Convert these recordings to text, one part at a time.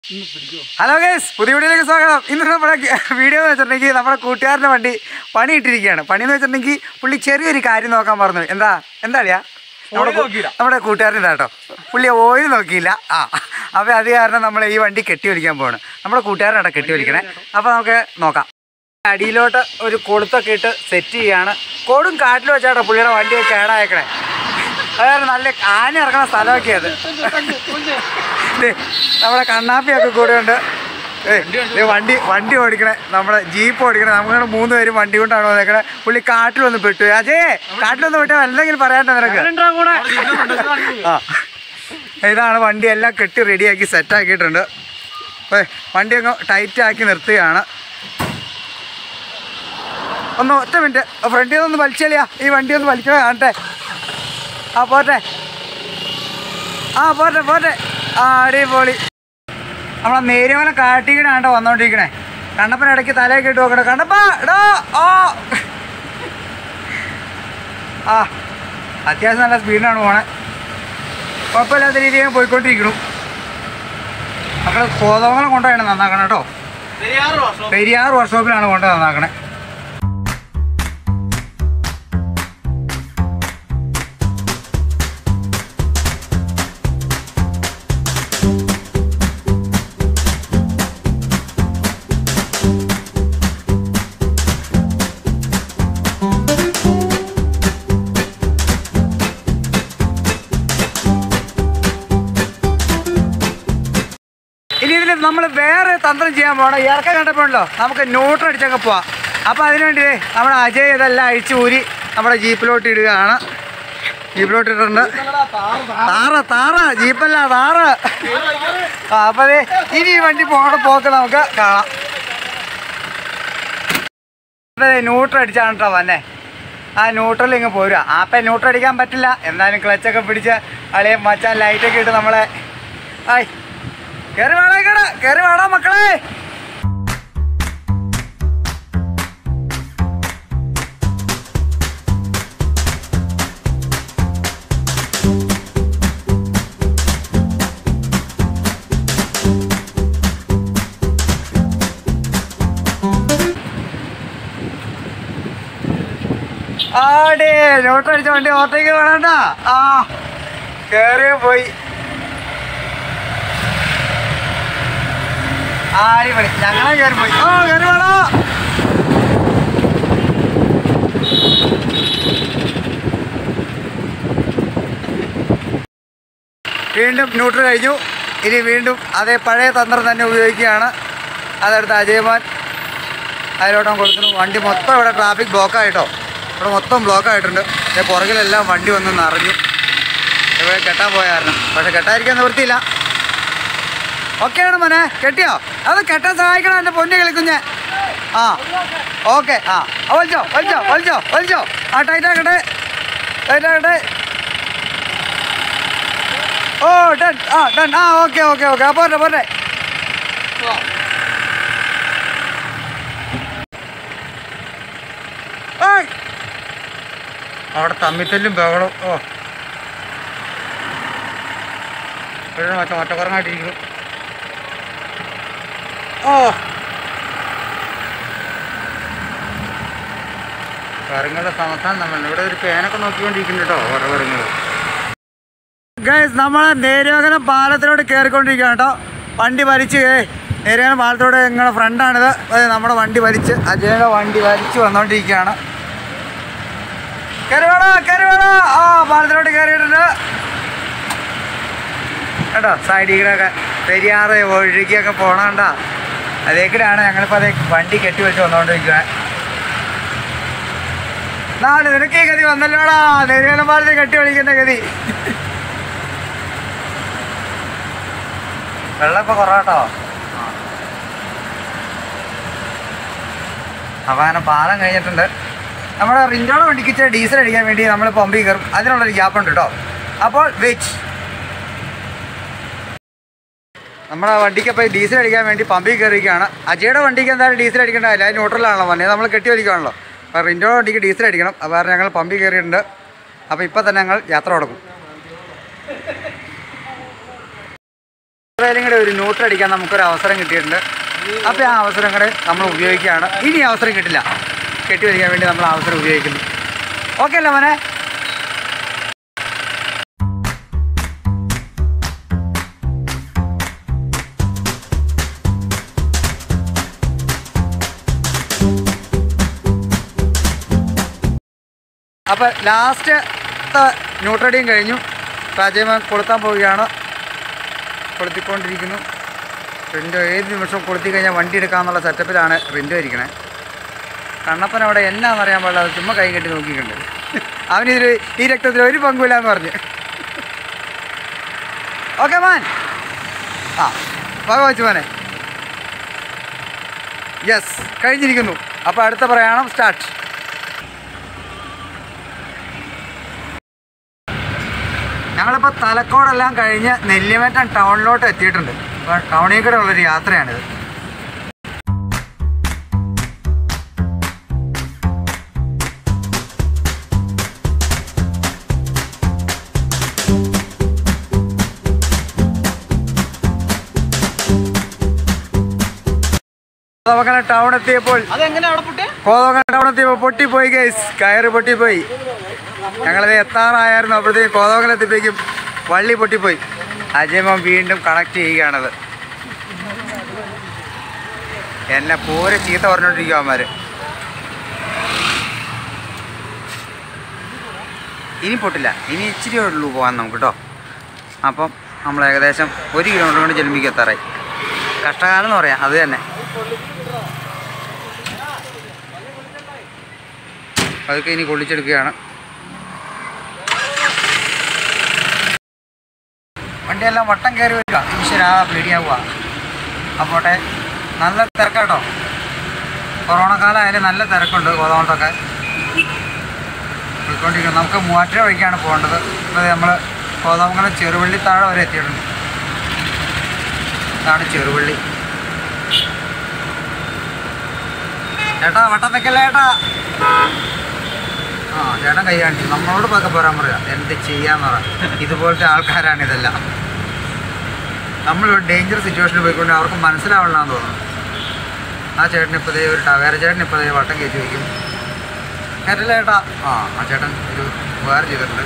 Hello guys പുതിയ വീഡിയോയിലേക്ക് സ്വാഗതം ഇന്ന് നമ്മുടെ വീഡിയോ എന്ന് വെച്ചിട്ടുണ്ടെങ്കിൽ നമ്മുടെ കൂട്ടുകാരൻ്റെ വണ്ടി പണി ഇട്ടിരിക്കുകയാണ് പണി എന്ന് വെച്ചിട്ടുണ്ടെങ്കിൽ പുള്ളി ചെറിയൊരു കാര്യം നോക്കാൻ പറഞ്ഞു എന്താ എന്താ അറിയാ നമ്മുടെ കൂ- നമ്മുടെ കൂട്ടുകാരൻ്റെ കേട്ടോ പുള്ളി ഓയിൽ നോക്കിയില്ല ആ അപ്പോൾ അത് കാരണം നമ്മൾ ഈ വണ്ടി കെട്ടി വലിക്കാൻ പോവാണ് നമ്മുടെ കൂട്ടുകാരനാണ് കെട്ടി വലിക്കണേ അപ്പോൾ നമുക്ക് നോക്കാം അടിയിലോട്ട് ഒരു കൊളുത്തൊക്കെ ഇട്ട് സെറ്റ് ചെയ്യാണ് കോടും കാട്ടിലും വെച്ചാട്ടോ പുള്ളിയുടെ വണ്ടിയൊക്കെ കേടായേക്കണേ അതായത് നല്ല ആന ഇറങ്ങുന്ന സ്ഥലമൊക്കെ അത് ദേ, നമ്മുടെ കണ്ണാപ്പിയൊക്കെ കൂടെ ഉണ്ട് ഏയ്, ദേ വണ്ടി വണ്ടി ഓടിക്കണേ നമ്മുടെ ജീപ്പ് ഓടിക്കണേ നമ്മൾ മൂന്ന് പേരും വണ്ടി കൊണ്ടാണ് വന്നേക്കണേ പുള്ളി കാട്ടിൽ വന്ന് പെട്ടു അജേ കാട്ടിൽ വന്ന് പെട്ടാൽ എന്തെങ്കിലും പറയാണ്ടോ നിനക്ക് ആ ഇതാണ് വണ്ടി എല്ലാം കെട്ടി റെഡിയാക്കി സെറ്റാക്കിയിട്ടുണ്ട് ഏ വണ്ടി അങ്ങ് ടൈറ്റ് ആക്കി നിർത്തുകയാണ് ഒന്ന് ഒറ്റ മിനിറ്റ് ഫ്രണ്ടിൽ നിന്ന് ഒന്ന് വലിച്ചളിയാ ഈ വണ്ടി ഒന്ന് വലിക്കണേ കാണട്ടെ ആ പോട്ടെ ആ പോട്ടെ പോട്ടെ ആ അടിപൊളി നമ്മളെ നേരിമല കാട്ടിക്കണാണ്ടോ വന്നോണ്ടിരിക്കണേ കണ്ണപ്പൻ ഇടയ്ക്ക് തലയൊക്കെ ഇട്ട് നോക്കണേ കണ്ണപ്പ എടോ ഓ ആ അത്യാവശ്യം നല്ല സ്പീഡിലാണ് പോണേ കുഴപ്പമില്ലാത്ത രീതിയിൽ പോയിക്കൊണ്ടിരിക്കണു മക്കളെ കോതോങ്ങലം കൊണ്ടുപോയാണ് നന്നാക്കണം കേട്ടോ പെരിയാർ വർക്ക്ഷോപ്പിലാണ് കൊണ്ട് നന്നാക്കണേ ഇനി ഇതിൽ നമ്മൾ വേറെ തന്ത്രം ചെയ്യാൻ പോകണം ഇറക്കം കണ്ടപ്പോഴല്ലോ നമുക്ക് ന്യൂട്രൽ അടിച്ചൊക്കെ പോവാം അപ്പോൾ അതിനുവേണ്ടി ദേ നമ്മുടെ അജയ് ഇതെല്ലാം അഴിച്ചു ഊരി നമ്മുടെ ജീപ്പിലോട്ട് ഇടുകയാണ് ജീപ്പിലോട്ട് ഇട്ടിട്ടുണ്ട് താറ താറ ജീപ്പല്ല താറ് ആ അപ്പോൾ ദേ ഇനി ഈ വണ്ടി പോകണ പോക്ക് നമുക്ക് കാണാം ന്യൂട്രൽ അടിച്ചാണ് കേട്ടോ വന്നെ ആ ന്യൂട്രൽ ഇങ്ങ് പോരുക ആപ്പ ന്യൂട്രൽ അടിക്കാൻ പറ്റില്ല എന്നാലും ക്ലച്ചൊക്കെ പിടിച്ച് അളിയെ മച്ചാൻ ലൈറ്റൊക്കെ ഇട്ട് നമ്മളെ ആയി കയറി വേടാ കേടാ കയറി വേടാ മക്കളെ ആടേ നോട്ടടിച്ച വണ്ടി ഓർത്തേക്ക് വേണണ്ട ആ കേറിയ പോയി അടിപൊളി ഞങ്ങളെ കയറി പോയി ഓ കയറി വേണോ വീണ്ടും ന്യൂട്രൽ കഴിഞ്ഞു ഇനി വീണ്ടും അതേ പഴയ തന്ത്രം തന്നെ ഉപയോഗിക്കുകയാണ് അതെടുത്ത് അജയമാൻ അതിലോട്ടം കൊടുക്കുന്നു വണ്ടി മൊത്തം ഇവിടെ ട്രാഫിക് ബ്ലോക്ക് ആയിട്ടോ ഇവിടെ മൊത്തം ബ്ലോക്ക് ആയിട്ടുണ്ട് പക്ഷേ പുറകിലെല്ലാം വണ്ടി വന്ന് നിറഞ്ഞു ഇവിടെ കെട്ടാൻ പോയായിരുന്നു പക്ഷെ കെട്ടാതിരിക്കാൻ നിവൃത്തിയില്ല ഓക്കെയാണ് മോനെ കെട്ടിയോ അത് കെട്ടാൻ സഹായിക്കണം എൻ്റെ പൊന്നു കളിക്കുഞ്ഞെ ആ ഓക്കെ ആ ആ, വലിച്ചോ വലിച്ചോ വലിച്ചോ വലിച്ചോ ആ ടൈറ്റാക്കട്ടെ ടൈറ്റാക്കട്ടെ ഓ ഡൺ ആ ഡൺ ആ ഓക്കെ ഓക്കെ ഓക്കെ ആ പോട്ടെ പോട്ടെ ഏയ് അവിടെ തമ്മിത്തല്ലും ബഹളം ഓ ഇവിടെ മറ്റേ ഒറ്റക്കുറങ്ങായിട്ടിരിക്കുന്നു ഓ കറങ്ങളുടെ സമസ്ഥാനം നമ്മൾ ഇവിടെ ഒരു പേനൊക്കെ നോക്കിക്കൊണ്ടിരിക്കുന്നു കേട്ടോ ഓരോ കറങ്ങൾ ഗൈസ് നമ്മൾ നേരോകനം പാലത്തിലോട്ട് കയറിക്കൊണ്ടിരിക്കുകയാണ് കേട്ടോ വണ്ടി വലിച്ച് നേരോകനം പാലത്തോടെ നിങ്ങളുടെ ഫ്രണ്ടാണിത് അതെ നമ്മുടെ വണ്ടി വലിച്ച് അജയുടെ വണ്ടി വലിച്ച് വന്നുകൊണ്ടിരിക്കുകയാണ് കയറി വേണോ കയറി വേണോ ആ പാലത്തിലോട്ട് കയറിയിട്ടുണ്ട് കേട്ടോ സൈഡിൽ കൂടെയൊക്കെ പെരിയാറ് ഒഴുകിയൊക്കെ പോണണ്ട അതേക്കിലാണ് ഞങ്ങളിപ്പോൾ അതേ വണ്ടി കെട്ടി വെച്ച് വന്നുകൊണ്ടിരിക്കുന്നത് നാല് നിനക്ക് ഈ ഗതി വന്നല്ലോടാ നെരുവേലം പാലത്തിൽ കെട്ടി വിളിക്കുന്ന ഗതി വെള്ളം ഇപ്പൊ കുറവാട്ടോ അപ്പോൾ അങ്ങനെ പാലം കഴിഞ്ഞിട്ടുണ്ട് നമ്മുടെ റിഞ്ചോടെ വണ്ടിക്ക് ഇച്ചിരി ഡീസൽ അടിക്കാൻ വേണ്ടി നമ്മൾ പമ്പിൽ കയറും അതിനുള്ളൊരു ഗ്യാപ്പ് ഉണ്ട് കേട്ടോ അപ്പോൾ വെയിറ്റ് നമ്മുടെ വണ്ടിക്ക് അപ്പോൾ ഡീസൽ അടിക്കാൻ വേണ്ടി പമ്പിൽ കയറിയിരിക്കുകയാണ് അജയുടെ വണ്ടിക്ക് എന്തായാലും ഡീസൽ അടിക്കേണ്ടതില്ല അത് ന്യൂട്രലാണല്ലോ വന്നത് നമ്മൾ കെട്ടി വലിക്കുകയാണല്ലോ അപ്പോൾ റിൻഡോയുടെ വണ്ടിക്ക് ഡീസൽ അടിക്കണം അപ്പോൾ കാരണം ഞങ്ങൾ പമ്പിൽ കയറിയിട്ടുണ്ട് അപ്പോൾ ഇപ്പോൾ തന്നെ ഞങ്ങൾ യാത്ര തുടങ്ങും എന്തായാലും കൂടെ ഒരു ന്യൂട്രൽ അടിക്കാൻ നമുക്കൊരു അവസരം കിട്ടിയിട്ടുണ്ട് അപ്പോൾ ആ അവസരം കൂടെ നമ്മൾ ഉപയോഗിക്കുകയാണ് ഇനി അവസരം കിട്ടില്ല കെട്ടി വരിക്കാൻ വേണ്ടി നമ്മൾ ആ അവസരം ഉപയോഗിക്കുന്നു ഓക്കെ അല്ലേ മോനെ അപ്പോൾ ലാസ്റ്റത്തെ ന്യൂട്രഡിയും കഴിഞ്ഞു രാജയമാൻ കൊളുത്താൻ പോവുകയാണ് കൊളുത്തിക്കൊണ്ടിരിക്കുന്നു റിൻഡോ ഏത് നിമിഷവും കൊളുത്തി കഴിഞ്ഞാൽ വണ്ടി എടുക്കാമെന്നുള്ള സെറ്റപ്പിലാണ് റിൻഡോ ഇരിക്കണേ കണ്ണപ്പൻ അവിടെ എന്നാണെന്നറിയാൻ പാടില്ല അത് ചുമ്മാ കൈ കെട്ടി നോക്കിയിട്ടുണ്ട് അവനിതിൽ ഈ രക്തത്തിൽ ഒരു പങ്കുമില്ല എന്ന് പറഞ്ഞ് ഓക്കെ മാൻ ആ ഭഗവച്ചു മോനെ യെസ് കഴിഞ്ഞിരിക്കുന്നു അപ്പോൾ അടുത്ത പ്രയാണം സ്റ്റാർട്ട് ഞങ്ങളിപ്പോൾ തലക്കോടെല്ലാം കഴിഞ്ഞ് നെല്ലിമറ്റം ടൗണിലോട്ട് എത്തിയിട്ടുണ്ട് അപ്പോൾ ടൗണിൽ കൂടെ ഉള്ളൊരു യാത്രയാണിത് കോതമംഗല ടൗൺ എത്തിയപ്പോൾ അതെങ്ങനെ അവിടെ പൊട്ടിയ കോതമംഗല ടൗൺ എത്തിയപ്പോൾ പൊട്ടിപ്പോയി ഗൈസ് കയറ് പൊട്ടിപ്പോയി ഞങ്ങളത് എത്താറായിരുന്നു അപ്പോഴത്തേക്ക് കോതമംഗലം എത്തിയപ്പോഴേക്കും വള്ളി പൊട്ടിപ്പോയി അജയമം വീണ്ടും കണക്ട് ചെയ്യുകയാണത് എന്നെ പോരെ ചീത്ത പറഞ്ഞോണ്ടിരിക്കും അവന്മാര് ഇനി പൊട്ടില്ല ഇനി ഇച്ചിരി ഉള്ളൂ പോകാൻ നമുക്ക് കേട്ടോ അപ്പം നമ്മൾ ഏകദേശം ഒരു കിലോമീറ്റർ കൊണ്ട് ചെല്ലുമ്പിക്ക് എത്താറായി കഷ്ടകാലം എന്ന് പറയാം അത് തന്നെ അതൊക്കെ ഇനി കൊള്ളിച്ചെടുക്കുകയാണ് വണ്ടിയെല്ലാം വട്ടം കയറി വരിക ഈശ്വരാ പേടിയാവുക അപ്പോട്ടെ നല്ല തിരക്കാട്ടോ കൊറോണ കാലം ആയാലും നല്ല തിരക്കുണ്ട് കോതമംഗലത്തൊക്കെ പോയിക്കൊണ്ടിരിക്കുന്നത് നമുക്ക് മൂവാറ്റര വഴിക്കാണ് പോകേണ്ടത് ഇപ്പോൾ നമ്മൾ കോതമംഗലം ചെറുവള്ളി താഴെ വരെ എത്തിയിട്ടുണ്ട് ഇതാണ് ചെറുവള്ളി ചേട്ടാ വട്ടം വെക്കല്ലേ ചേട്ടാ ആ ചേട്ടൻ കൈ കാണിച്ചു നമ്മളോട് പക്കെ പോരാൻ പറയാം എന്ത് ചെയ്യാന്ന് പറ ഇതുപോലത്തെ ആൾക്കാരാണ് ഇതെല്ലാം നമ്മളൊരു ഡേഞ്ചർ സിറ്റുവേഷനിൽ പോയിക്കൊണ്ട് അവർക്ക് മനസ്സിലാവണമെന്ന് തോന്നുന്നു ആ ചേട്ടൻ ഇപ്പോൾ ദേ ഒരു ടവേര ചേട്ടൻ ഇപ്പോൾ ദേ വട്ടം കയറ്റി വയ്ക്കും കേട്ടില്ല ചേട്ടാ ആ ആ ചേട്ടൻ ഒരു ഉപകാരം ചെയ്തിട്ടുണ്ട്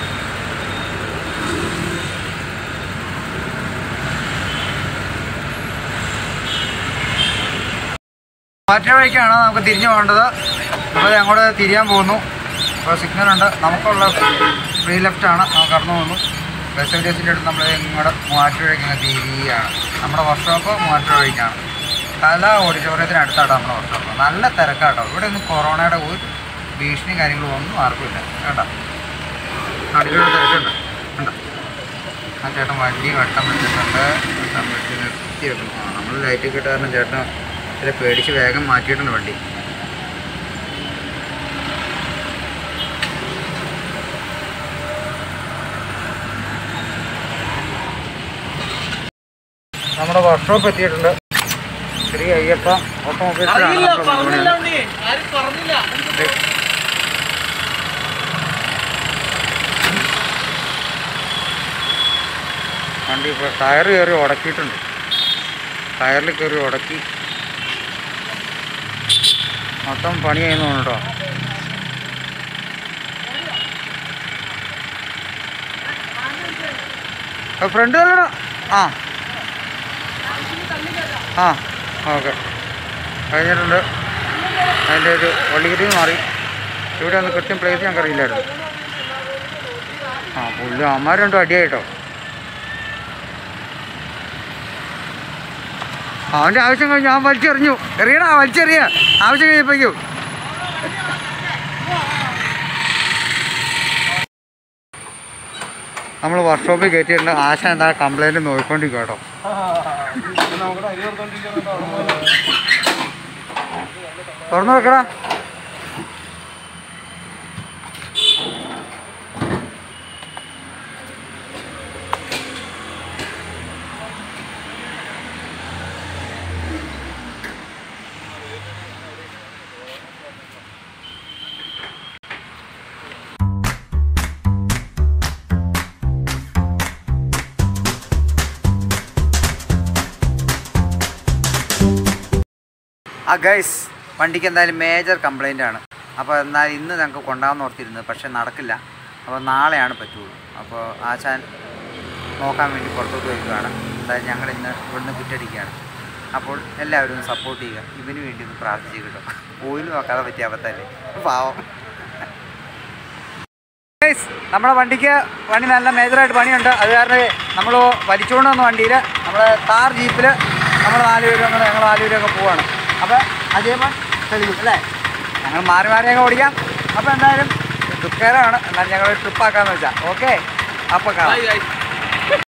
മാറ്റ വഴിക്കാണ് നമുക്ക് തിരിഞ്ഞു പോകേണ്ടത് അപ്പോൾ ദേ അങ്ങോട്ട് തിരിയാൻ പോകുന്നു അപ്പോൾ സിഗ്നൽ ഉണ്ട് നമുക്കുള്ള ഫ്രീ ലെഫ്റ്റ് ആണ് നമുക്ക് കടന്നു പോകുന്നു ബസ് ഏജൻസിൻ്റെ അടുത്ത് നമ്മൾ ഇങ്ങോട്ട് മൂവാറ്റുപുഴയ്ക്ക് ഇങ്ങനെ തിരിയുകയാണ് നമ്മുടെ വർക്ക്ഷോപ്പ് മൂവാറ്റുപുഴ വഴിക്കാണ് കല ഓഡിറ്റോറിയത്തിന് അടുത്താണ് നമ്മുടെ വർക്ക്ഷോപ്പ് നല്ല തിരക്കാട്ടോ ഇവിടെ ഒന്നും കൊറോണയുടെ ഒരു ഭീഷണിയും കാര്യങ്ങളും ഒന്നും ആർക്കുമില്ല കേട്ടോ അടിപൊളി തിരക്കുണ്ട് ഉണ്ടോ ആ ചേട്ടൻ വണ്ടി വട്ടം വെച്ചിട്ടുണ്ട് വട്ടം വെച്ച് നിർത്തി വെക്കുന്നു ആ നമ്മൾ ലൈറ്റ് കിട്ടാൻ കാരണം ചേട്ടൻ ഇച്ചിരി പേടിച്ച് വേഗം മാറ്റിയിട്ടുണ്ട് വണ്ടി നമ്മുടെ വർക്ക്ഷോപ്പ് എത്തിയിട്ടുണ്ട് ശ്രീ അയ്യപ്പ ഓട്ടോമൊബൈൽസിലാണ് അറിയില്ല നമ്മൾ പറഞ്ഞില്ല കൊണ്ടുപോകുന്നത്. ഉണ്ണി. ആരും പറഞ്ഞില്ല വണ്ടി ഇപ്പോൾ ടയർ കയറി ഉടക്കിയിട്ടുണ്ട് ടയറിൽ കയറി ഉടക്കി മൊത്തം പണി ചെയ്യുന്നു കേട്ടോ ഫ്രണ്ട് തല്ലടാ ആ ആ ഓക്കെ കഴിഞ്ഞിട്ടുണ്ട് അതിൻ്റെ ഒരു വള്ളിക്കുറ്റി മാറി ഇവിടെ ഒന്ന് കൃത്യം പ്ലേസ് ഞങ്ങൾക്ക് അറിയില്ലായിരുന്നു ആ പുല്ല് അമ്മ രണ്ടും അടിയായിട്ടോ അവൻ്റെ ആവശ്യം കഴിഞ്ഞു ഞാൻ വലിച്ചെറിഞ്ഞു എറിയടാ വലിച്ചെറിയ ആവശ്യം കഴിഞ്ഞപ്പോഴേക്കും നമ്മൾ വർക്ക്ഷോപ്പിൽ കയറ്റിയിട്ടുണ്ട് ആശ എന്താ കംപ്ലൈൻറ്റ് നോക്കിക്കൊണ്ടിരിക്കും കേട്ടോ തുറന്നു വെക്കടാ ആ ഗൈസ് വണ്ടിക്ക് എന്തായാലും മേജർ കംപ്ലൈൻ്റ് ആണ് അപ്പോൾ എന്നാൽ ഇന്ന് ഞങ്ങൾക്ക് കൊണ്ടാന്ന് ഓർത്തിരുന്നത് പക്ഷേ നടക്കില്ല അപ്പോൾ നാളെയാണ് പറ്റുള്ളൂ അപ്പോൾ ആശാൻ നോക്കാൻ വേണ്ടി പുറത്തോട്ട് വയ്ക്കുകയാണ് എന്തായാലും ഞങ്ങൾ ഇന്ന് ഇവിടുന്ന് കുറ്റടിക്കുകയാണ് അപ്പോൾ എല്ലാവരും സപ്പോർട്ട് ചെയ്യുക ഇവന് വേണ്ടി ഒന്ന് പ്രാർത്ഥിച്ച് കിട്ടും ഓയിൽ നോക്കാതെ പറ്റിയ അബദ്ധമല്ലേ പാവം Guys, നമ്മുടെ വണ്ടിക്ക് പണി നല്ല മേജറായിട്ട് പണിയുണ്ട് അത് കാരണം നമ്മൾ വലിച്ചുകൊണ്ട് വന്ന വണ്ടിയിൽ നമ്മുടെ താർ ജീപ്പിൽ നമ്മൾ നാല് പേരും കൂടെ ഞങ്ങൾ നാല് പേരൊക്കെ പോവാണ് അപ്പോൾ അതേപോലെ തെളിയും അല്ലേ ഞങ്ങൾ മാറി മാറിയൊക്കെ ഓടിക്കാം അപ്പോൾ എന്തായാലും ദുഃഖകരമാണ് എന്നാൽ ഞങ്ങൾ ട്രിപ്പാക്കാന്ന് വെച്ചാൽ ഓക്കെ അപ്പോൾ കാണാം